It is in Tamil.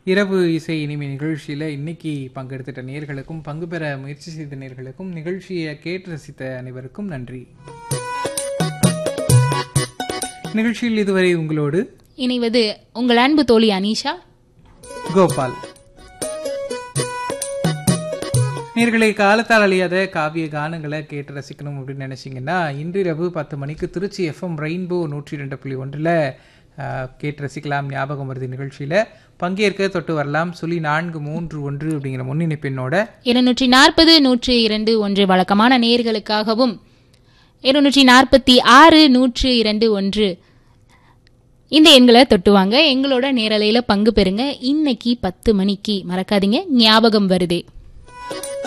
இரவு இசை இனிமை நிகழ்ச்சியில் இன்னைக்கு பங்கெடுத்துட்ட நேர்களுக்கும் பங்கு பெற முயற்சி செய்த நேர்களுக்கும் நிகழ்ச்சியை கேட்டு ரசித்த அனைவருக்கும் நன்றி நிகழ்ச்சியில் இதுவரை உங்களோடு இணைவது உங்கள் அன்பு தோழி அனீஷா கோபால் நேர்களை காலத்தால் அழியாத காவிய கானங்களை கேட்டு ரசிக்கணும் அப்படின்னு நினைச்சீங்கன்னா இன்றிரவு பத்து மணிக்கு திருச்சி எஃப்எம் ரெயின்போ நூற்றி ரெண்டு புள்ளி ஒன்றில் கேட்டு ரசிக்கலாம் ஞாபகம் வருது நிகழ்ச்சியில் பங்கேற்க தொட்டு வரலாம் சொல்லி நான்கு மூன்று ஒன்று அப்படிங்கிற முன்னிணைப்பெண்ணோட இருநூற்றி நாற்பது நூற்று இரண்டு ஒன்று வழக்கமான நேயர்களுக்காகவும் இருநூற்றி நாற்பத்தி ஆறு நூற்று இரண்டு ஒன்று இந்த எண்களை தொட்டுவாங்க எங்களோட நேரலையில் பங்கு பெறுங்க இன்னைக்கு பத்து மணிக்கு மறக்காதீங்க ஞாபகம் வருதே